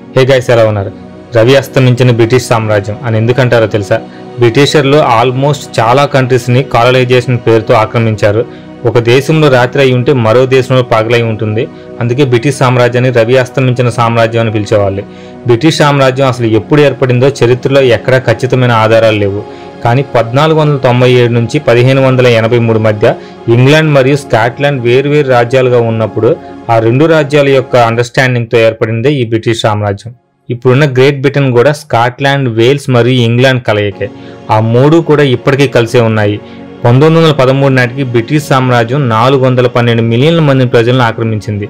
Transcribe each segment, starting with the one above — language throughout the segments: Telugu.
హే గైస్ ఎలా ఉన్నారు రవి అస్తమించిన బ్రిటిష్ సామ్రాజ్యం అని ఎందుకంటారో తెలుసా బ్రిటిషర్లు ఆల్మోస్ట్ చాలా కంట్రీస్ని కాలనైజేషన్ పేరుతో ఆక్రమించారు ఒక దేశంలో రాత్రి అయి ఉంటే మరో దేశంలో పగలై ఉంటుంది అందుకే బ్రిటిష్ సామ్రాజ్యాన్ని రవి అస్తమించిన సామ్రాజ్యం అని పిలిచేవాళ్ళు బ్రిటిష్ సామ్రాజ్యం అసలు ఎప్పుడు ఏర్పడిందో చరిత్రలో ఎక్కడా ఖచ్చితమైన ఆధారాలు లేవు కానీ పద్నాలుగు వందల తొంభై ఏడు నుంచి పదిహేను వందల ఎనభై మూడు మధ్య ఇంగ్లాండ్ మరియు స్కాట్లాండ్ వేరువేరు రాజ్యాలుగా ఉన్నప్పుడు ఆ రెండు రాజ్యాల యొక్క అండర్స్టాండింగ్తో ఏర్పడిందే ఈ బ్రిటిష్ సామ్రాజ్యం ఇప్పుడున్న గ్రేట్ బ్రిటన్ కూడా స్కాట్లాండ్ వేల్స్ మరియు ఇంగ్లాండ్ కలయికే ఆ మూడు కూడా ఇప్పటికీ కలిసే ఉన్నాయి పంతొమ్మిది వందల పదమూడు నాటికి బ్రిటిష్ సామ్రాజ్యం నాలుగు వందల పన్నెండు మిలియన్ల మంది ప్రజలను ఆక్రమించింది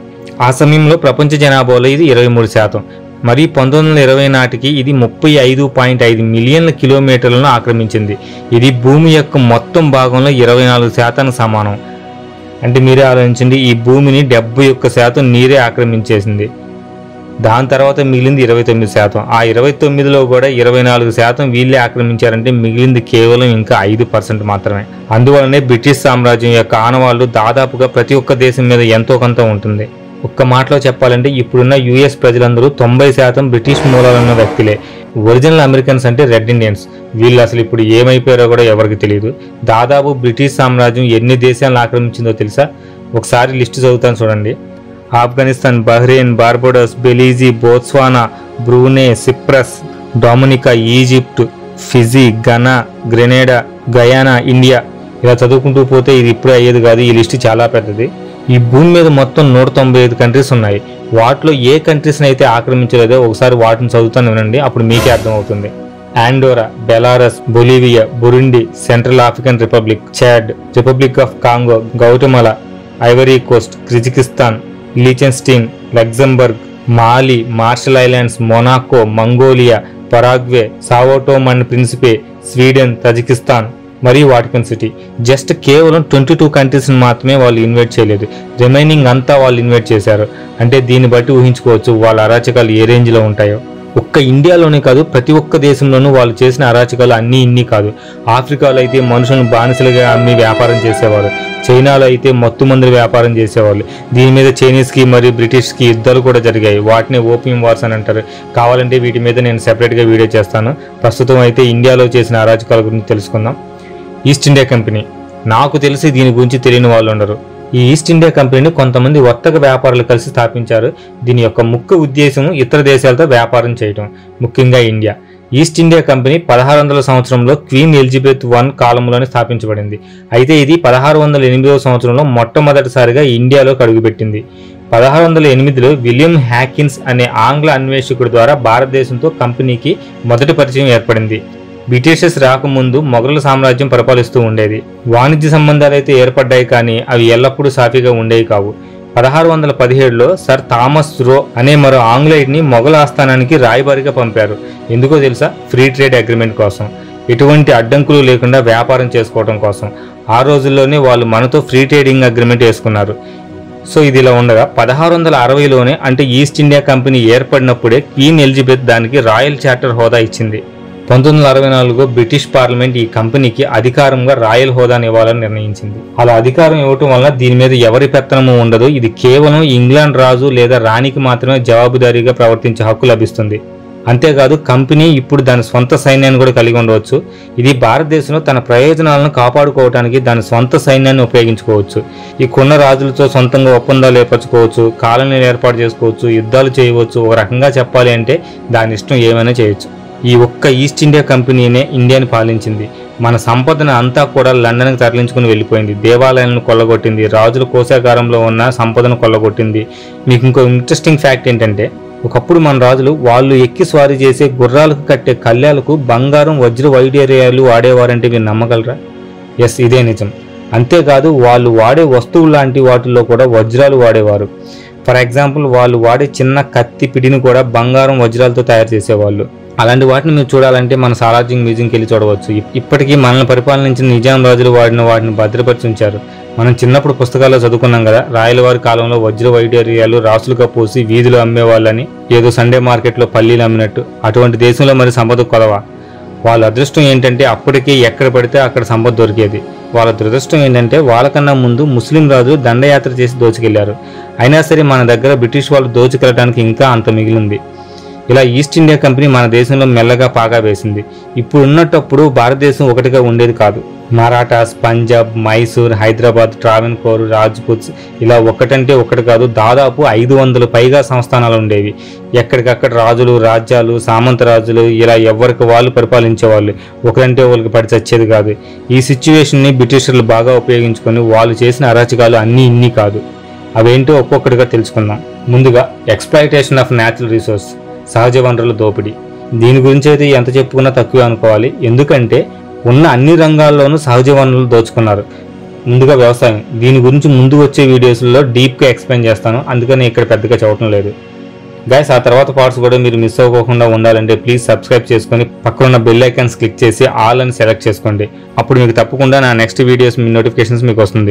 ఆ సమయంలో ప్రపంచ జనాభాలో ఇది ఇరవై మూడు శాతం మరి పంతొమ్మిది వందల ఇరవై నాటికి ఇది ముప్పై ఐదు పాయింట్ ఐదు మిలియన్ల కిలోమీటర్లను ఆక్రమించింది ఇది భూమి యొక్క మొత్తం భాగంలో ఇరవై నాలుగు శాతానికి సమానం అంటే మీరే ఆలోచించండి ఈ భూమిని డెబ్బై ఒక్క శాతం నీరే ఆక్రమించేసింది దాని తర్వాత మిగిలింది ఇరవై తొమ్మిది శాతం ఆ ఇరవై తొమ్మిదిలో కూడా ఇరవై నాలుగు శాతం వీళ్ళే ఆక్రమించారంటే మిగిలింది కేవలం ఇంకా ఐదు పర్సెంట్ మాత్రమే అందువల్లనే బ్రిటిష్ సామ్రాజ్యం యొక్క ఆనవాళ్లు దాదాపుగా ప్రతి ఒక్క దేశం మీద ఎంతో కొంత ఉంటుంది ఒక్క మాటలో చెప్పాలంటే ఇప్పుడున్న యుఎస్ ప్రజలందరూ తొంభై శాతం బ్రిటిష్ మూలాలున్న వ్యక్తులే ఒరిజినల్ అమెరికన్స్ అంటే రెడ్ ఇండియన్స్ వీళ్ళు అసలు ఇప్పుడు ఏమైపోయారో కూడా ఎవరికి తెలియదు దాదాపు బ్రిటిష్ సామ్రాజ్యం ఎన్ని దేశాలను ఆక్రమించిందో తెలుసా ఒకసారి లిస్టు చదువుతాను చూడండి Afghanistan Bahrain Barbados Belize Botswana Brunei Cyprus Dominica Egypt Fiji Ghana Grenada Guyana India ఇలా చదువుకుంటూ పోతే ఇది ఇప్పుడే అయ్యేది కాదు ఈ లిస్ట్ చాలా పెద్దది ఈ భూమి మీద మొత్తం నూట తొంభై ఐదు కంట్రీస్ ఉన్నాయి వాటిలో ఏ కంట్రీస్ని అయితే ఆక్రమించలేదో ఒకసారి వాటిని చదువుతాను వినండి అప్పుడు మీకే అర్థమవుతుంది Andorra Belarus Bolivia Burundi Central African Republic Chad Republic of Congo Guatemala Ivory Coast Kyrgyzstan Liechtenstein Luxembourg Mali Marshall Islands Monaco Mongolia Paraguay Sao Tome and Principe Sweden Tajikistan మరియు వాటికన్ సిటీ జస్ట్ కేవలం ట్వంటీ టూ కంట్రీస్ని మాత్రమే వాళ్ళు ఇన్వైట్ చేయలేదు రిమైనింగ్ అంతా వాళ్ళు ఇన్వైట్ చేశారు అంటే దీన్ని బట్టి ఊహించుకోవచ్చు వాళ్ళ అరాచకాలు ఏ రేంజ్లో ఉంటాయో ఒక్క ఇండియాలోనే కాదు ప్రతి ఒక్క దేశంలోనూ వాళ్ళు చేసిన అరాచకాలు అన్నీ ఇన్ని కాదు ఆఫ్రికాలో అయితే మనుషులను బానిసలుగా అమ్మి వ్యాపారం చేసేవారు చైనాలో అయితే మత్తు మందుల వ్యాపారం చేసేవాళ్ళు దీని మీద చైనీస్కి మరియు బ్రిటిష్కి యుద్ధాలు కూడా జరిగాయి వాటిని ఓపియం వార్స్ అని అంటారు కావాలంటే వీటి మీద నేను సెపరేట్గా వీడియో చేస్తాను ప్రస్తుతం అయితే ఇండియాలో చేసిన అరాచకాల గురించి తెలుసుకుందాం ఈస్ట్ ఇండియా కంపెనీ నాకు తెలిసి దీని గురించి తెలియని వాళ్ళు ఉండరు ఈ ఈస్ట్ ఇండియా కంపెనీని కొంతమంది వర్తక వ్యాపారులు కలిసి స్థాపించారు దీని యొక్క ముఖ్య ఉద్దేశం ఇతర దేశాలతో వ్యాపారం చేయడం ముఖ్యంగా ఇండియా ఈస్ట్ ఇండియా కంపెనీ పదహారు వందల సంవత్సరంలో క్వీన్ ఎలిజబెత్ వన్ కాలంలోనే స్థాపించబడింది అయితే ఇది పదహారు వందల ఎనిమిదవ సంవత్సరంలో మొట్టమొదటిసారిగా ఇండియాలోకి అడుగుపెట్టింది పదహారు వందల ఎనిమిదిలో విలియం హ్యాకిన్స్ అనే ఆంగ్ల అన్వేషకుడి ద్వారా భారతదేశంతో కంపెనీకి మొదటి పరిచయం ఏర్పడింది బ్రిటిషర్స్ రాకముందు మొఘలుల సామ్రాజ్యం పరిపాలిస్తూ ఉండేది వాణిజ్య సంబంధాలు అయితే ఏర్పడ్డాయి కానీ అవి ఎల్లప్పుడూ సాఫీగా ఉండేవి కావు పదహారు వందల పదిహేడులో సర్ థామస్ రో అనే మరో ఆంగ్లేయుడిని మొఘల్ ఆస్థానానికి రాయబారిగా పంపారు ఎందుకో తెలుసా ఫ్రీ ట్రేడ్ అగ్రిమెంట్ కోసం ఎటువంటి అడ్డంకులు లేకుండా వ్యాపారం చేసుకోవడం కోసం ఆ రోజుల్లోనే వాళ్ళు మనతో ఫ్రీ ట్రేడింగ్ అగ్రిమెంట్ వేసుకున్నారు సో ఇది ఇలా ఉండగా పదహారు వందల అరవైలోనే అంటే ఈస్ట్ ఇండియా కంపెనీ ఏర్పడినప్పుడే క్వీన్ ఎలిజబెత్ దానికి రాయల్ చార్టర్ హోదా ఇచ్చింది పంతొమ్మిది వందల అరవై నాలుగులో బ్రిటిష్ పార్లమెంట్ ఈ కంపెనీకి అధికారంగా రాయల్ హోదాని ఇవ్వాలని నిర్ణయించింది అలా అధికారం ఇవ్వటం వల్ల దీని మీద ఎవరి పెత్తనము ఉండదు ఇది కేవలం ఇంగ్లాండ్ రాజు లేదా రాణికి మాత్రమే జవాబుదారీగా ప్రవర్తించే హక్కు లభిస్తుంది అంతేకాదు కంపెనీ ఇప్పుడు దాని సొంత సైన్యాన్ని కూడా కలిగి ఉండవచ్చు ఇది భారతదేశంలో తన ప్రయోజనాలను కాపాడుకోవడానికి దాని సొంత సైన్యాన్ని ఉపయోగించుకోవచ్చు ఈ కొన్న రాజులతో సొంతంగా ఒప్పందాలు ఏర్పరచుకోవచ్చు కాలనీలు ఏర్పాటు చేసుకోవచ్చు యుద్ధాలు చేయవచ్చు ఒక రకంగా చెప్పాలి అంటే దాని ఇష్టం ఏమైనా చేయొచ్చు ఈ ఒక్క ఈస్ట్ ఇండియా కంపెనీనే ఇండియాని పాలించింది మన సంపదను అంతా కూడా లండన్కి తరలించుకుని వెళ్ళిపోయింది దేవాలయాలను కొల్లగొట్టింది రాజుల కోశాగారంలో ఉన్న సంపదను కొల్లగొట్టింది మీకు ఇంకో ఇంట్రెస్టింగ్ ఫ్యాక్ట్ ఏంటంటే ఒకప్పుడు మన రాజులు వాళ్ళు ఎక్కి స్వారీ చేసే గుర్రాలకు కట్టే కళ్యాలకు బంగారం వజ్ర వైడేరియాలు వాడేవారంటే మీరు నమ్మగలరా ఎస్ ఇదే నిజం అంతేకాదు వాళ్ళు వాడే వస్తువులు లాంటి వాటిల్లో కూడా వజ్రాలు వాడేవారు ఫర్ ఎగ్జాంపుల్ వాళ్ళు వాడే చిన్న కత్తి పిడిని కూడా బంగారం వజ్రాలతో తయారు చేసేవాళ్ళు అలాంటి వాటిని మీరు చూడాలంటే మన సాలార్జింగ్ మ్యూజియంకి వెళ్ళి చూడవచ్చు ఇప్- ఇప్పటికీ మనల్ని పరిపాలించిన నిజాం రాజులు వాడిన వాటిని భద్రపరిచి ఉంచారు మనం చిన్నప్పుడు పుస్తకాల్లో చదువుకున్నాం కదా రాయలవారి కాలంలో వజ్ర వైడూర్యాలు రాసులుగా పోసి వీధిలో అమ్మేవాళ్ళని ఏదో సండే మార్కెట్లో పల్లీలు అమ్మినట్టు అటువంటి దేశంలో మరి సంపద కొలవా వాళ్ళ అదృష్టం ఏంటంటే అప్పటికే ఎక్కడ పడితే అక్కడ సంపద దొరికేది వాళ్ళ దురదృష్టం ఏంటంటే వాళ్ళకన్నా ముందు ముస్లిం రాజులు దండయాత్ర చేసి దోచుకెళ్లారు అయినా సరే మన దగ్గర బ్రిటిష్ వాళ్ళు దోచుకెళ్ళడానికి ఇంకా అంత మిగిలింది ఇలా ఈస్ట్ ఇండియా కంపెనీ మన దేశంలో మెల్లగా పాగా వేసింది ఇప్పుడు ఉన్నట్టప్పుడు భారతదేశం ఒకటిగా ఉండేది కాదు మరాఠాస్ పంజాబ్ మైసూర్ హైదరాబాద్ ట్రావెన్కోర్ రాజ్పుత్స్ ఇలా ఒకటంటే ఒకటి కాదు దాదాపు ఐదు వందల పైగా సంస్థానాలు ఉండేవి ఎక్కడికక్కడ రాజులు రాజ్యాలు సామంత రాజులు ఇలా ఎవరికి వాళ్ళు పరిపాలించేవాళ్ళు ఒకరంటే వాళ్ళకి పడి చచ్చేది కాదు ఈ సిచ్యువేషన్ని బ్రిటిషర్లు బాగా ఉపయోగించుకొని వాళ్ళు చేసిన అరాచకాలు అన్నీ ఇన్ని కాదు అవేంటో ఒక్కొక్కటిగా తెలుసుకుందాం ముందుగా ఎక్స్ప్లాయిటేషన్ ఆఫ్ న్యాచురల్ రిసోర్స్ సహజ వనరుల దోపిడీ దీని గురించి అయితే ఎంత చెప్పుకున్నా తక్కువే అనుకోవాలి ఎందుకంటే ఉన్న అన్ని రంగాల్లోనూ సహజ వనరులు దోచుకున్నారు ముందుగా వ్యవసాయం దీని గురించి ముందు వచ్చే వీడియోస్లో డీప్గా ఎక్స్ప్లెయిన్ చేస్తాను అందుకని ఇక్కడ పెద్దగా చెప్పడం లేదు గైస్ ఆ తర్వాత పార్ట్స్ కూడా మీరు మిస్ అవ్వకుండా ఉండాలంటే ప్లీజ్ సబ్స్క్రైబ్ చేసుకొని పక్కన బెల్ ఐకాన్స్ క్లిక్ చేసి ఆల్ అని సెలెక్ట్ చేసుకోండి అప్పుడు మీకు తప్పకుండా నా నెక్స్ట్ వీడియోస్ మీ నోటిఫికేషన్స్ మీకు వస్తుంది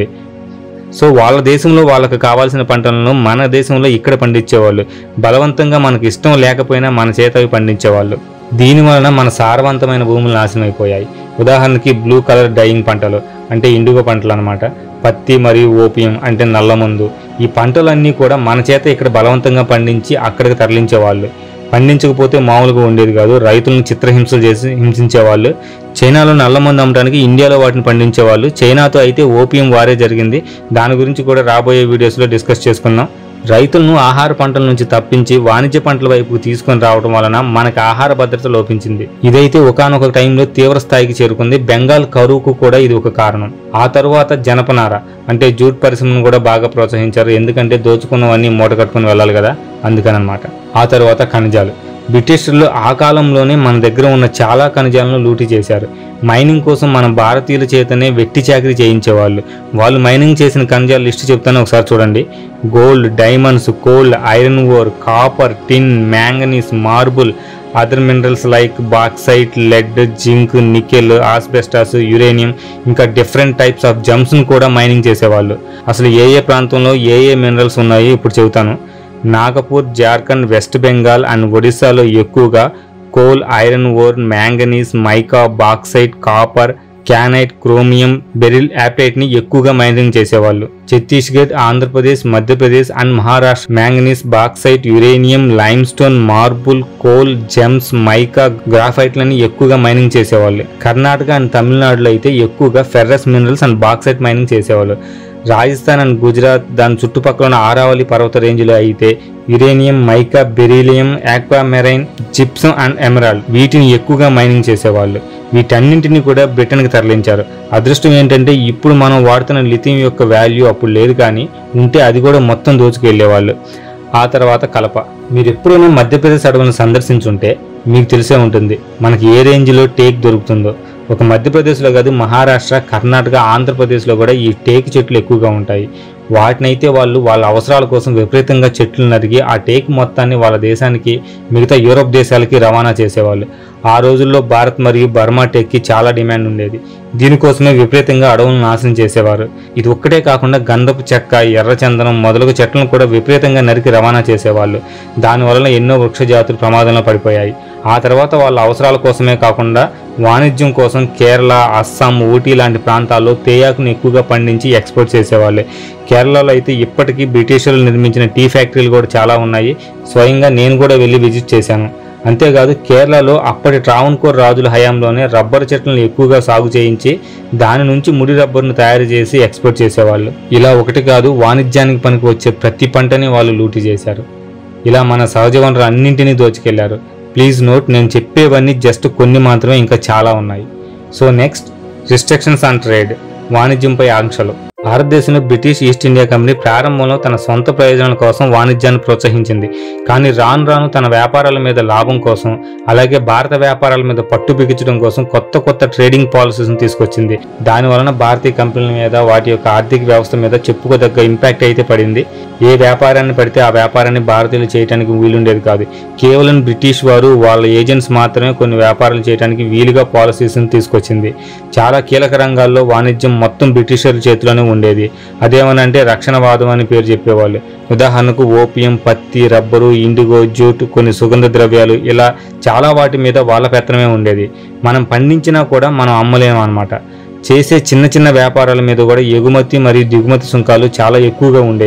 సో వాళ్ళ దేశంలో వాళ్ళకి కావాల్సిన పంటలను మన దేశంలో ఇక్కడ పండించేవాళ్ళు బలవంతంగా మనకి ఇష్టం లేకపోయినా మన చేత అవి పండించేవాళ్ళు దీని వలన మన సారవంతమైన భూములు నాశనం అయిపోయాయి ఉదాహరణకి బ్లూ కలర్ డైయింగ్ పంటలు అంటే ఇండిగో పంటలు అనమాట పత్తి మరియు ఓపియం అంటే నల్లమందు ఈ పంటలన్నీ కూడా మన చేత ఇక్కడ బలవంతంగా పండించి అక్కడికి తరలించేవాళ్ళు పండించకపోతే మామూలుగా ఉండేది కాదు రైతులను చిత్రహింసలు చేసి హింసించేవాళ్ళు చైనాలో నల్లమందు అమ్మడానికి ఇండియాలో వాటిని పండించేవాళ్ళు చైనాతో అయితే ఓపియం వారే జరిగింది దాని గురించి కూడా రాబోయే వీడియోస్లో డిస్కస్ చేసుకుందాం రైతులను ఆహార పంటల నుంచి తప్పించి వాణిజ్య పంటల వైపు తీసుకొని రావడం వలన మనకు ఆహార భద్రత లోపించింది ఇదైతే ఒకనొక టైంలో తీవ్ర స్థాయికి చేరుకుంది బెంగాల్ కరువుకు కూడా ఇది ఒక కారణం ఆ తరువాత జనపనార అంటే జూట్ పరిశ్రమను కూడా బాగా ప్రోత్సహించారు ఎందుకంటే దోచుకున్నవన్నీ మూట కట్టుకుని వెళ్ళాలి కదా అందుకనమాట ఆ తరువాత ఖనిజాలు బ్రిటిషర్లు ఆ కాలంలోనే మన దగ్గర ఉన్న చాలా ఖనిజాలను లూటీ చేశారు మైనింగ్ కోసం మన భారతీయుల చేతనే వెట్టి చాకరీ చేయించేవాళ్ళు వాళ్ళు మైనింగ్ చేసిన ఖనిజాల లిస్ట్ చెప్తాను ఒకసారి చూడండి gold diamonds coal iron ore copper tin manganese marble other minerals like bauxite lead zinc nickel asbestos uranium ఇంకా డిఫరెంట్ టైప్స్ ఆఫ్ జమ్స్ను కూడా మైనింగ్ చేసేవాళ్ళు అసలు ఏ ఏ ప్రాంతంలో ఏ ఏ మినరల్స్ ఉన్నాయో ఇప్పుడు చెబుతాను నాగపూర్ జార్ఖండ్ వెస్ట్ బెంగాల్ అండ్ ఒడిశాలో ఎక్కువగా coal iron ore manganese mica bauxite copper kyanite chromium beryl aplite ని ఎక్కువగా మైనింగ్ చేసేవాళ్ళు Chhattisgarh Andhra Pradesh Madhya Pradesh and Maharashtra manganese bauxite uranium lime stone marble coal gems mica గ్రాఫైట్లని ఎక్కువగా మైనింగ్ చేసేవాళ్ళు కర్ణాటక అండ్ తమిళనాడులో అయితే ఎక్కువగా ferrous minerals and bauxite mining చేసేవాళ్ళు రాజస్థాన్ అండ్ గుజరాత్ దాని చుట్టుపక్కల ఉన్న ఆరావళి పర్వత రేంజ్లో అయితే uranium mica beryllium aquamarine gypsum and emerald వీటిని ఎక్కువగా మైనింగ్ చేసేవాళ్ళు వీటన్నింటినీ కూడా బ్రిటన్కి తరలించారు అదృష్టం ఏంటంటే ఇప్పుడు మనం వాడుతున్న లిథియం యొక్క వాల్యూ అప్పుడు లేదు కానీ ఉంటే అది కూడా మొత్తం దోచుకెళ్లేవాళ్ళు ఆ తర్వాత కలప మీరు ఎప్పుడైనా మధ్యప్రదేశ్ అడవులను సందర్శించుంటే మీకు తెలిసే ఉంటుంది మనకి ఏ రేంజ్లో టేక్ దొరుకుతుందో ఒక మధ్యప్రదేశ్లో కాదు మహారాష్ట్ర కర్ణాటక ఆంధ్రప్రదేశ్లో కూడా ఈ టేక్ చెట్లు ఎక్కువగా ఉంటాయి వాటినైతే వాళ్ళు వాళ్ళ అవసరాల కోసం విపరీతంగా చెట్లు నరిగి ఆ టేక్ మొత్తాన్ని వాళ్ళ దేశానికి మిగతా యూరోప్ దేశాలకి రవాణా చేసేవాళ్ళు ఆ రోజుల్లో భారత్ మరియు బర్మా టేక్కి చాలా డిమాండ్ ఉండేది దీనికోసమే విపరీతంగా అడవులను నాశనం చేసేవారు ఇది ఒక్కటే కాకుండా గంధపు చెక్క ఎర్రచందనం మొదలగు చెట్లను కూడా విపరీతంగా నరికి రవాణా చేసేవాళ్ళు దానివల్ల ఎన్నో వృక్ష జాతులు ప్రమాదంలో పడిపోయాయి ఆ తర్వాత వాళ్ళ అవసరాల కోసమే కాకుండా వాణిజ్యం కోసం కేరళ అస్సాం ఊటీ లాంటి ప్రాంతాల్లో తేయాకును ఎక్కువగా పండించి ఎక్స్పోర్ట్ చేసేవాళ్ళు కేరళలో అయితే ఇప్పటికీ బ్రిటిషర్లు నిర్మించిన టీ ఫ్యాక్టరీలు కూడా చాలా ఉన్నాయి స్వయంగా నేను కూడా వెళ్ళి విజిట్ చేశాను అంతేకాదు కేరళలో అప్పటి ట్రావన్కోర్ రాజుల హయాంలోనే రబ్బర్ చెట్లను ఎక్కువగా సాగు చేయించి దాని నుంచి ముడి రబ్బర్ను తయారు చేసి ఎక్స్పోర్ట్ చేసేవాళ్ళు ఇలా ఒకటి కాదు వాణిజ్యానికి పనికి వచ్చే ప్రతి పంటని వాళ్ళు లూటీ చేశారు ఇలా మన సహజ వనరు అన్నింటినీ దోచుకెళ్లారు ప్లీజ్ నోట్ నేను చెప్పేవన్నీ జస్ట్ కొన్ని మాత్రమే ఇంకా చాలా ఉన్నాయి so next restrictions on trade వాణిజ్యంపై ఆంక్షలు భారతదేశంలో బ్రిటిష్ ఈస్ట్ ఇండియా కంపెనీ ప్రారంభంలో తన సొంత ప్రయోజనాల కోసం వాణిజ్యాన్ని ప్రోత్సహించింది కానీ రాను రాను తన వ్యాపారాల మీద లాభం కోసం అలాగే భారత వ్యాపారాల మీద పట్టు బిగించడం కోసం కొత్త కొత్త ట్రేడింగ్ పాలసీస్ని తీసుకొచ్చింది దాని వలన భారతీయ కంపెనీల మీద వాటి యొక్క ఆర్థిక వ్యవస్థ మీద చెప్పుకోదగ్గ ఇంపాక్ట్ అయితే పడింది ఏ వ్యాపారాన్ని పడితే ఆ వ్యాపారాన్ని భారతీయులు చేయడానికి వీలుండేది కాదు కేవలం బ్రిటిష్ వారు వాళ్ళ ఏజెంట్స్ మాత్రమే కొన్ని వ్యాపారాలు చేయడానికి వీలుగా పాలసీస్ని తీసుకొచ్చింది చాలా కీలక రంగాల్లో వాణిజ్యం మొత్తం బ్రిటిషర్ల చేతిలోనే ఉండేది అదేమనంటే రక్షణవాదం అని పేరు చెప్పేవాళ్ళు ఉదాహరణకు ఓపియం పత్తి రబ్బరు ఇండిగో జూట్ కొన్ని సుగంధ ద్రవ్యాలు ఇలా చాలా వాటి మీద వాళ్ళ పెత్తనమే ఉండేది మనం పండించినా కూడా మనం అమ్మలేము అనమాట చేసే చిన్న చిన్న వ్యాపారాల మీద కూడా ఎగుమతి మరియు దిగుమతి సుంకాలు చాలా ఎక్కువగా ఉండేవి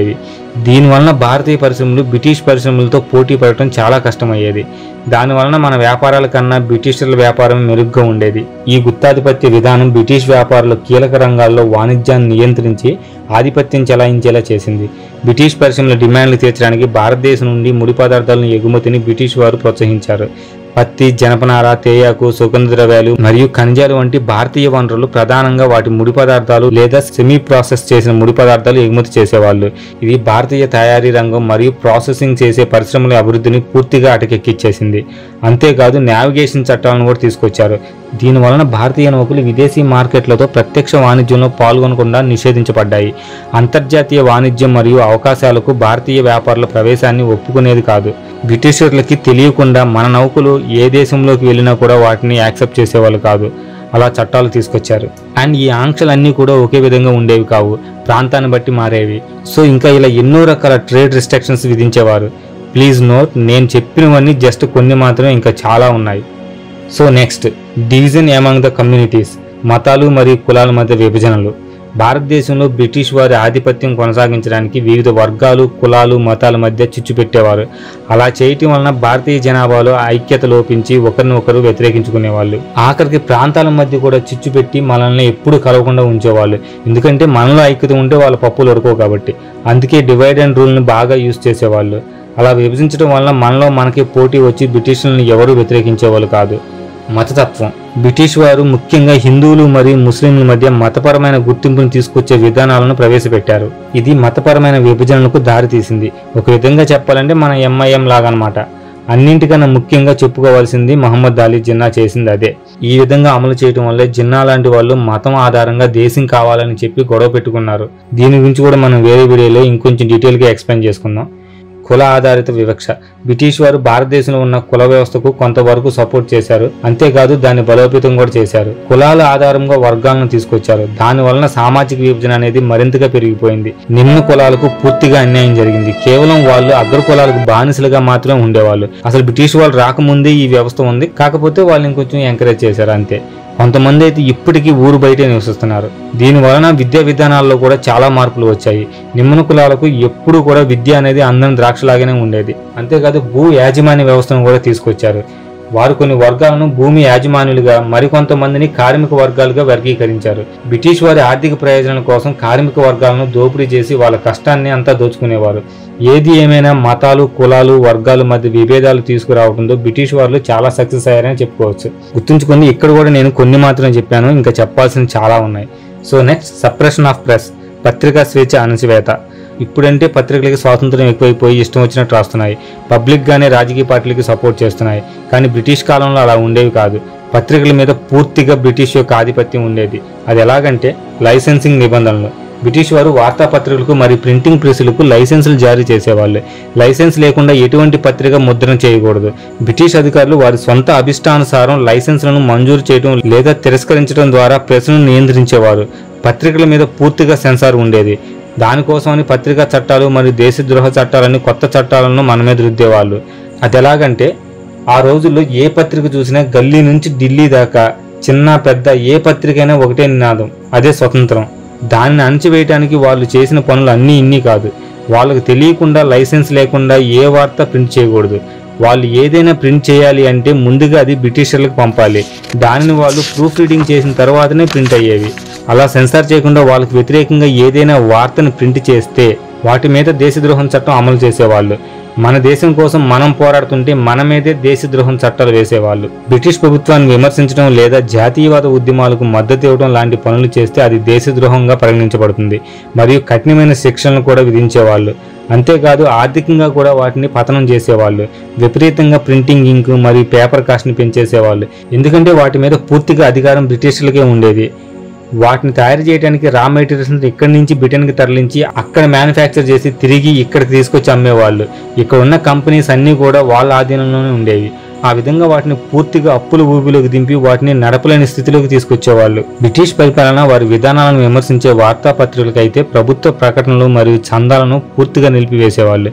దీనివలన భారతీయ పరిశ్రమలు బ్రిటిష్ పరిశ్రమలతో పోటీ పడటం చాలా కష్టమయ్యేది దానివలన మన వ్యాపారాల కన్నా బ్రిటిషర్ల వ్యాపారం మెరుగ్గా ఉండేది ఈ గుత్తాధిపత్య విధానం బ్రిటిష్ వ్యాపారులు కీలక రంగాల్లో వాణిజ్యాన్ని నియంత్రించి ఆధిపత్యం చెలాయించేలా చేసింది బ్రిటిష్ పరిశ్రమల డిమాండ్లు తీర్చడానికి భారతదేశం నుండి ముడి పదార్థాలను ఎగుమతిని బ్రిటిష్ వారు ప్రోత్సహించారు పత్తి జనపనార తేయాకు సుగంధ ద్రవ్యాలు మరియు ఖనిజాలు వంటి భారతీయ వనరులు ప్రధానంగా వాటి ముడి పదార్థాలు లేదా సెమీ ప్రాసెస్ చేసిన ముడి పదార్థాలు ఎగుమతి చేసేవాళ్ళు ఇది భారతీయ తయారీ రంగం మరియు ప్రాసెసింగ్ చేసే పరిశ్రమల అభివృద్ధిని పూర్తిగా అటకెక్కిచ్చేసింది అంతేకాదు నావిగేషన్ చట్టాలను కూడా తీసుకొచ్చారు దీని వలన భారతీయ నౌకలు విదేశీ మార్కెట్లతో ప్రత్యక్ష వాణిజ్యంలో పాల్గొనకుండా నిషేధించబడ్డాయి అంతర్జాతీయ వాణిజ్యం మరియు అవకాశాలకు భారతీయ వ్యాపారుల ప్రవేశాన్ని ఒప్పుకునేది కాదు బ్రిటిషర్లకి తెలియకుండా మన నౌకలు ఏ దేశంలోకి వెళ్ళినా కూడా వాటిని యాక్సెప్ట్ చేసేవాళ్ళు కాదు అలా చట్టాలు తీసుకొచ్చారు అండ్ ఈ ఆంక్షలన్నీ కూడా ఒకే విధంగా ఉండేవి కావు ప్రాంతాన్ని బట్టి మారేవి సో ఇంకా ఇలా ఎన్నో రకాల ట్రేడ్ రిస్ట్రిక్షన్స్ విధించేవారు ప్లీజ్ నోట్ నేను చెప్పినవన్నీ జస్ట్ కొన్ని మాత్రమే ఇంకా చాలా ఉన్నాయి so next division among the communities మతాలు మరియు కులాల మధ్య విభజనలు భారతదేశంలో బ్రిటిష్ వారి ఆధిపత్యం కొనసాగించడానికి వివిధ వర్గాలు కులాలు మతాల మధ్య చిచ్చు పెట్టేవారు అలా చేయటం వలన భారతీయ జనాభాలో ఐక్యత లోపించి ఒకరిని ఒకరు వ్యతిరేకించుకునేవాళ్ళు ఆఖరికి ప్రాంతాల మధ్య కూడా చిచ్చు పెట్టి మనల్ని ఎప్పుడు కలవకుండా ఉంచేవాళ్ళు ఎందుకంటే మనలో ఐక్యత ఉంటే వాళ్ళ పప్పులు ఉడకవు కాబట్టి అందుకే డివైడ్ అండ్ రూల్ని బాగా యూజ్ చేసేవాళ్ళు అలా విభజించడం వలన మనలో మనకి పోటీ వచ్చి బ్రిటిషులను ఎవరూ వ్యతిరేకించేవాళ్ళు కాదు మతతత్వం బ్రిటిష్ వారు ముఖ్యంగా హిందువులు మరియు ముస్లింల మధ్య మతపరమైన గుర్తింపును తీసుకొచ్చే విధానాలను ప్రవేశపెట్టారు ఇది మతపరమైన విభజనలకు దారితీసింది ఒక విధంగా చెప్పాలంటే మన ఎంఐఎం లాగనమాట అన్నింటికన్నా ముఖ్యంగా చెప్పుకోవాల్సింది మహమ్మద్ అలీ జిన్నా చేసింది అదే ఈ విధంగా అమలు చేయడం వల్లే జిన్నా లాంటి వాళ్ళు మతం ఆధారంగా దేశం కావాలని చెప్పి గొడవ పెట్టుకున్నారు దీని గురించి కూడా మనం వేరే వీడియోలో ఇంకొంచెం డీటెయిల్గా ఎక్స్ప్లెయిన్ చేసుకుందాం కుల ఆధారిత వివక్ష బ్రిటిష్ వారు భారతదేశంలో ఉన్న కుల వ్యవస్థకు కొంతవరకు సపోర్ట్ చేశారు అంతేకాదు దాన్ని బలోపేతం కూడా చేశారు కులాల ఆధారంగా వర్గాలను తీసుకొచ్చారు దాని వలన సామాజిక విభజన అనేది మరింతగా పెరిగిపోయింది నిమ్న కులాలకు పూర్తిగా అన్యాయం జరిగింది కేవలం వాళ్ళు అగ్ర కులాలకు బానిసలుగా మాత్రమే ఉండేవాళ్ళు అసలు బ్రిటిష్ వాళ్ళు రాకముందే ఈ వ్యవస్థ ఉంది కాకపోతే వాళ్ళు ఇంకొంచెం ఎంకరేజ్ చేశారు అంతే కొంతమంది అయితే ఇప్పటికీ ఊరు బయటే నివసిస్తున్నారు దీని వలన విద్యా విధానాల్లో కూడా చాలా మార్పులు వచ్చాయి నిమ్మన కులాలకు ఎప్పుడూ కూడా విద్య అనేది అందరం ద్రాక్షలాగానే ఉండేది అంతేకాదు భూ యాజమాన్య వ్యవస్థను కూడా తీసుకొచ్చారు వారు కొన్ని వర్గాలను భూమి యాజమానులుగా మరికొంతమందిని కార్మిక వర్గాలుగా వర్గీకరించారు బ్రిటిష్ వారి ఆర్థిక ప్రయోజనాల కోసం కార్మిక వర్గాలను దోపిడీ చేసి వాళ్ళ కష్టాన్ని అంతా దోచుకునేవారు ఏది ఏమైనా మతాలు కులాలు వర్గాల మధ్య విభేదాలు తీసుకురావడంతో బ్రిటిష్ వాళ్ళు చాలా సక్సెస్ అయ్యారని చెప్పుకోవచ్చు గుర్తుంచుకొని ఇక్కడ కూడా నేను కొన్ని మాత్రమే చెప్పాను ఇంకా చెప్పాల్సిన చాలా ఉన్నాయి so next suppression of press పత్రికా స్వేచ్ఛ అణచివేత ఇప్పుడంటే పత్రికలకి స్వాతంత్రం ఎక్కువైపోయి ఇష్టం వచ్చినట్టు రాస్తున్నాయి పబ్లిక్గానే రాజకీయ పార్టీలకి సపోర్ట్ చేస్తున్నాయి కానీ బ్రిటిష్ కాలంలో అలా ఉండేవి కాదు పత్రికల మీద పూర్తిగా బ్రిటిష్ యొక్క ఆధిపత్యం ఉండేది అది ఎలాగంటే లైసెన్సింగ్ నిబంధనలు బ్రిటిష్ వారు వార్తాపత్రికలకు మరియు ప్రింటింగ్ ప్రెస్లకు లైసెన్సులు జారీ చేసేవాళ్ళు లైసెన్స్ లేకుండా ఎటువంటి పత్రిక ముద్రణ చేయకూడదు బ్రిటిష్ అధికారులు వారి సొంత అభిష్టానుసారం లైసెన్సులను మంజూరు చేయడం లేదా తిరస్కరించడం ద్వారా ప్రెస్ను నియంత్రించేవారు పత్రికల మీద పూర్తిగా సెన్సార్ ఉండేది దానికోసమని పత్రికా చట్టాలు మరియు దేశద్రోహ చట్టాలని కొత్త చట్టాలను మన మీద రుద్దేవాళ్ళు అది ఎలాగంటే ఆ రోజుల్లో ఏ పత్రిక చూసినా గల్లీ నుంచి ఢిల్లీ దాకా చిన్న పెద్ద ఏ పత్రికైనా ఒకటే నినాదం అదే స్వతంత్రం దానిని అణచివేయటానికి వాళ్ళు చేసిన పనులు అన్నీ ఇన్ని కాదు వాళ్ళకి తెలియకుండా లైసెన్స్ లేకుండా ఏ వార్త ప్రింట్ చేయకూడదు వాళ్ళు ఏదైనా ప్రింట్ చేయాలి అంటే ముందుగా అది బ్రిటిషర్లకు పంపాలి దానిని వాళ్ళు ప్రూఫ్ రీడింగ్ చేసిన తర్వాతనే ప్రింట్ అయ్యేవి అలా సెన్సార్ చేయకుండా వాళ్ళకి వ్యతిరేకంగా ఏదైనా వార్తను ప్రింట్ చేస్తే వాటి మీద దేశద్రోహం చట్టం అమలు చేసేవాళ్ళు మన దేశం కోసం మనం పోరాడుతుంటే మన మీదే దేశద్రోహం చట్టాలు వేసేవాళ్ళు బ్రిటిష్ ప్రభుత్వాన్ని విమర్శించడం లేదా జాతీయవాద ఉద్యమాలకు మద్దతు ఇవ్వడం లాంటి పనులు చేస్తే అది దేశద్రోహంగా పరిగణించబడుతుంది మరియు కఠినమైన శిక్షలను కూడా విధించేవాళ్ళు అంతేకాదు ఆర్థికంగా కూడా వాటిని పతనం చేసేవాళ్ళు విపరీతంగా ప్రింటింగ్ ఇంక్ మరియు పేపర్ కాస్ట్ని పెంచేసేవాళ్ళు ఎందుకంటే వాటి మీద పూర్తిగా అధికారం బ్రిటిషర్లకే ఉండేది వాటిని తయారు చేయడానికి రా మెటీరియల్స్ ఇక్కడి నుంచి బ్రిటన్కి తరలించి అక్కడ మ్యానుఫ్యాక్చర్ చేసి తిరిగి ఇక్కడికి తీసుకొచ్చి అమ్మేవాళ్ళు ఇక్కడ ఉన్న కంపెనీస్ అన్నీ కూడా వాళ్ళ ఆధీనంలోనే ఉండేవి ఆ విధంగా వాటిని పూర్తిగా అప్పుల ఊబిలోకి దింపి వాటిని నడపలేని స్థితిలోకి తీసుకొచ్చేవాళ్ళు బ్రిటిష్ పరిపాలన వారి విధానాలను విమర్శించే వార్తాపత్రికలకైతే ప్రభుత్వ ప్రకటనలు మరియు చందాలను పూర్తిగా నిలిపివేసేవాళ్ళు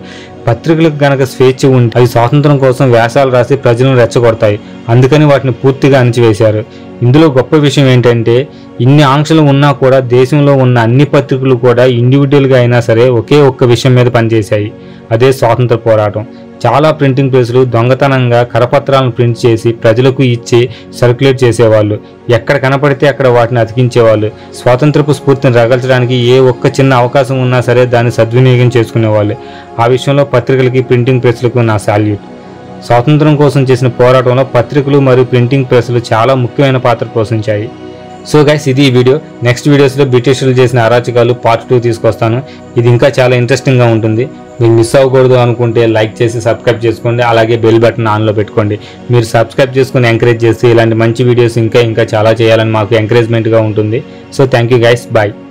పత్రికలకు గనక స్వేచ్ఛ ఉంటే అవి స్వాతంత్రం కోసం వ్యాసాలు రాసి ప్రజలను రెచ్చగొడతాయి అందుకని వాటిని పూర్తిగా అణచివేశారు ఇందులో గొప్ప విషయం ఏంటంటే ఇన్ని ఆంక్షలు ఉన్నా కూడా దేశంలో ఉన్న అన్ని పత్రికలు కూడా ఇండివిజువల్గా అయినా సరే ఒకే ఒక్క విషయం మీద పనిచేశాయి అదే స్వాతంత్ర పోరాటం చాలా ప్రింటింగ్ ప్రెస్లు దొంగతనంగా కరపత్రాలను ప్రింట్ చేసి ప్రజలకు ఇచ్చి సర్క్యులేట్ చేసేవాళ్ళు ఎక్కడ కనపడితే అక్కడ వాటిని అతికించేవాళ్ళు స్వాతంత్రపు స్ఫూర్తిని రగల్చడానికి ఏ ఒక్క చిన్న అవకాశం ఉన్నా సరే దాన్ని సద్వినియోగం చేసుకునేవాళ్ళు ఆ విషయంలో పత్రికలకి ప్రింటింగ్ ప్రెస్లకు నా సాల్యూట్ స్వాతంత్రం కోసం చేసిన పోరాటంలో పత్రికలు మరియు ప్రింటింగ్ ప్రెస్లు చాలా ముఖ్యమైన పాత్ర పోషించాయి సో గైస్ ఇది ఈ వీడియో నెక్స్ట్ వీడియోస్లో బ్రిటిషర్లు చేసిన అరాచకాలు పార్ట్ టూ తీసుకొస్తాను ఇది ఇంకా చాలా ఇంట్రెస్టింగ్గా ఉంటుంది మీరు మిస్ అవ్వకూడదు అనుకుంటే లైక్ చేసి సబ్స్క్రైబ్ చేసుకోండి అలాగే బెల్ బటన్ ఆన్లో పెట్టుకోండి మీరు సబ్స్క్రైబ్ చేసుకుని ఎంకరేజ్ చేస్తే ఇలాంటి మంచి వీడియోస్ ఇంకా ఇంకా చాలా చేయాలని మాకు ఎంకరేజ్మెంట్గా ఉంటుంది so thank you guys bye